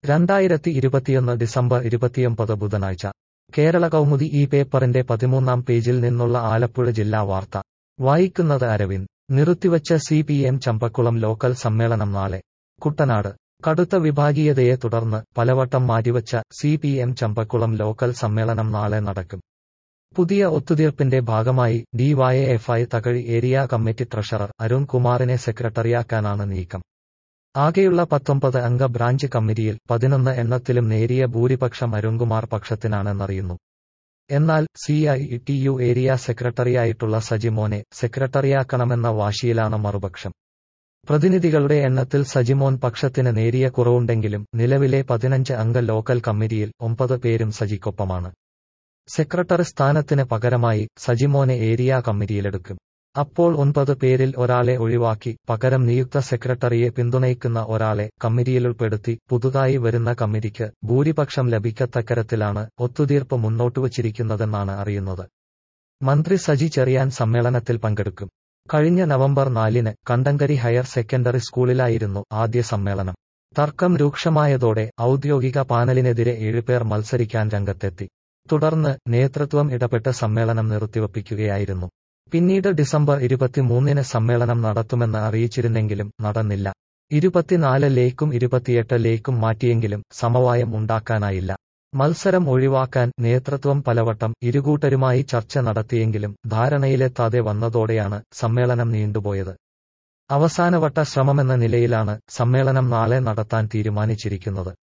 രണ്ടായിരത്തി ഇരുപത്തിയൊന്ന് ഡിസംബർ ഇരുപത്തിയൊമ്പത് ബുധനാഴ്ച കേരള കൗമുദി ഈ പേപ്പറിന്റെ പതിമൂന്നാം പേജിൽ നിന്നുള്ള ആലപ്പുഴ ജില്ലാ വാർത്ത വായിക്കുന്നത് അരവിന്ദ് നിർത്തിവച്ച C P M Champakulam local സമ്മേളനം നാളെ കുട്ടനാട് കടുത്ത വിഭാഗീയതയെ തുടർന്ന് പലവട്ടം മാറ്റിവച്ച C P M Champakulam local സമ്മേളനം നാളെ നടക്കും പുതിയ ഒത്തുതീർപ്പിന്റെ ഭാഗമായി DYFI Thakazhi area committee treasurer Arun കുമാറിനെ സെക്രട്ടറിയാക്കാനാണ് നീക്കം ആകെയുള്ള പത്തൊമ്പത് അംഗ ബ്രാഞ്ച് കമ്മിറ്റിയിൽ പതിനൊന്ന് എണ്ണത്തിലും നേരിയ ഭൂരിപക്ഷം അരുൺകുമാർ പക്ഷത്തിനാണെന്നറിയുന്നു എന്നാൽ C I T U area സെക്രട്ടറിയായിട്ടുള്ള സജിമോനെ സെക്രട്ടറിയാക്കണമെന്ന വാശിയിലാണ് മറുപക്ഷം പ്രതിനിധികളുടെ എണ്ണത്തിൽ സജിമോൻ പക്ഷത്തിന് നേരിയ കുറവുണ്ടെങ്കിലും നിലവിലെ പതിനഞ്ച് അംഗ ലോക്കൽ കമ്മിറ്റിയിൽ ഒമ്പത് പേരും സജിക്കൊപ്പമാണ് സെക്രട്ടറി സ്ഥാനത്തിന് പകരമായി സജിമോനെ ഏരിയ കമ്മിറ്റിയിലെടുക്കും അപ്പോൾ ഒൻപത് പേരിൽ ഒരാളെ ഒഴിവാക്കി പകരം നിയുക്ത സെക്രട്ടറിയെ പിന്തുണയ്ക്കുന്ന ഒരാളെ കമ്മിറ്റിയിലുൾപ്പെടുത്തി പുതുതായി വരുന്ന കമ്മിറ്റിക്ക് ഭൂരിപക്ഷം ലഭിക്കത്തക്കരത്തിലാണ് ഒത്തുതീർപ്പ് മുന്നോട്ടുവച്ചിരിക്കുന്നതെന്നാണ് അറിയുന്നത് മന്ത്രി സജി ചെറിയാൻ സമ്മേളനത്തിൽ പങ്കെടുക്കും കഴിഞ്ഞ നവംബർ നാലിന് കണ്ടങ്കരി ഹയർ സെക്കൻഡറി സ്കൂളിലായിരുന്നു ആദ്യ സമ്മേളനം തർക്കം രൂക്ഷമായതോടെ ഔദ്യോഗിക പാനലിനെതിരെ ഏഴുപേർ മത്സരിക്കാൻ രംഗത്തെത്തി തുടർന്ന് നേതൃത്വം ഇടപെട്ട് സമ്മേളനം നിർത്തിവപ്പിക്കുകയായിരുന്നു പിന്നീട് ഡിസംബർ ഇരുപത്തിമൂന്നിന് സമ്മേളനം നടത്തുമെന്ന് അറിയിച്ചിരുന്നെങ്കിലും നടന്നില്ല ഇരുപത്തിനാലിലേക്കും ഇരുപത്തിയെട്ടിലേക്കും മാറ്റിയെങ്കിലും സമവായം ഉണ്ടാക്കാനായില്ല മത്സരം ഒഴിവാക്കാൻ നേതൃത്വം പലവട്ടം ഇരുകൂട്ടരുമായി ചർച്ച നടത്തിയെങ്കിലും ധാരണയിലെത്താതെ വന്നതോടെയാണ് സമ്മേളനം നീണ്ടുപോയത് അവസാനവട്ട ശ്രമമെന്ന നിലയിലാണ് സമ്മേളനം നാളെ നടത്താൻ തീരുമാനിച്ചിരിക്കുന്നത്